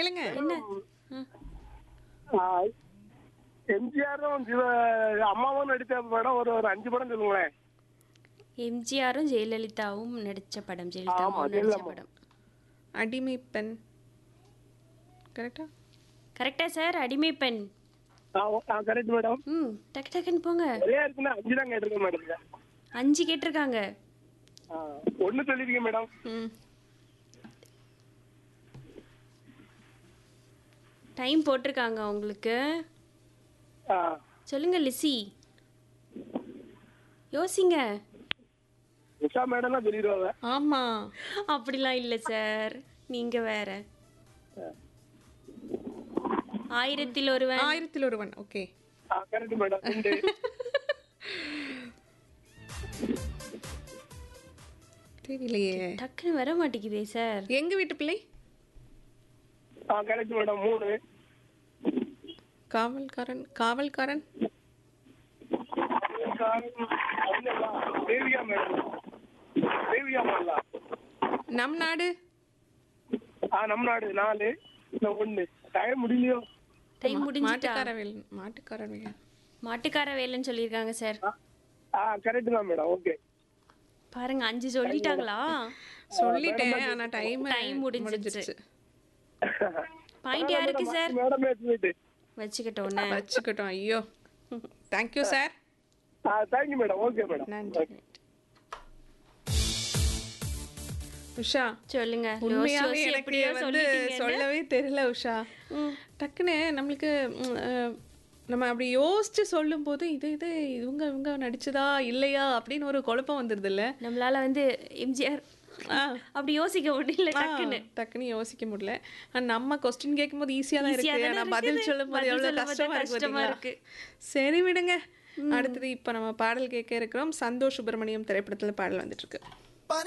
கேளுங்க என்ன ம். எம்ஜிஆரும் சிவ அம்மாவும் நடித்த படம் ஒரு ஒரு அஞ்சு படம் சொல்லுங்களேன் எம்ஜிஆரும் ஜெயலலிதாவும் நடிச்ச படம் ஆமா, ஜெயலலிதாவும் நடிச்ச ஜெயலலிதா. படம் அடிமை பெண் கரெக்டா கரெக்டா சார் அடிமை பெண் கரெக்ட் மேடம் ம் டக்கு டக்குன்னு போங்க ஒரே இருக்குன்னா அஞ்சு தான் கேட்டிருக்கேன் மேடம் அஞ்சு கேட்டிருக்காங்க ஒன்னு சொல்லிருக்கேன் மேடம் ம் டைம் போட்டிருக்காங்க உங்களுக்கு சொல்லுங்க லிசி யோசிங்க உஷா மேடம் தான் சொல்லிடுவாங்க ஆமா அப்படிலாம் இல்லை சார் நீங்க வேற ஆயிரத்தில் ஒருவன் ஆயிரத்தில் ஒருவன் ஓகே கரெக்ட் மேடம் ரெண்டு தெரியலையே டக்குன்னு வர மாட்டேங்குதே சார் எங்க வீட்டு பிள்ளை கரெக்ட் மேடம் மூணு காவல்காரன் காவல்காரன் தேவியா மேடம் தேவியா மேடம் நம் நாடு ஆ நம் நாடு நாலு இந்த ஒண்ணு டைம் முடியலையோ டைம் முடிஞ்சுட்டா மாட்டுக்கார வேல் மாட்டுக்கார வேல் மாட்டுக்கார வேலைன்னு சொல்லியிருக்காங்க சார் ஆ கரெக்ட் தான் மேடம் ஓகே பாருங்க அஞ்சு சொல்லிட்டாங்களா சொல்லிட்டேன் ஆனா டைம் Time முடிஞ்சிருச்சு. பாயிண்ட் யாருக்கு சார் மேடம் சொல்லிட்டு வச்சுக்கிட்டோன்னு வச்சுக்கிட்டோம் ஐயோ தேங்க்யூ சார் ஆ தேங்க்யூ மேடம் ஓகே மேடம் நன்றி உஷா சொல்லுங்க உண்மையாவே யோசிச்சு எனக்கு எப்படியோ வந்து சொல்லிட்டீங்கன்னு. சொல்லவே தெரியல உஷா டக்குன்னு நம்மளுக்கு ம், அஹ், நம்ம அப்படி யோசிச்சு சொல்லும்போது இது இது இவங்க இவங்க நடிச்சதா இல்லையா அப்படின்னு ஒரு குழப்பம் வந்துருது இல்ல நம்மளால வந்து எம்ஜிஆர் அப்படி யோசிக்க முடியல டக்குன்னு டக்குன்னு யோசிக்க முடியல ஆனா நம்ம கொஸ்டின் கேட்கும்போது ஈஸியா தான் Easy-ஆ இருக்கு தானே ஆனா பதில் இருக்குது. சொல்லும் போது பதில் எவ்வளவு சொல்லும் போது கஷ்டமா இருக்கு கஷ்டமா பாத்தீங்களா? இருக்கு. சரி விடுங்க அடுத்தது இப்ப நம்ம பாடல் கேட்க இருக்கிறோம் சந்தோஷ் சுப்பிரமணியம் திரைப்படத்துல பாடல் வந்துட்டு இருக்கு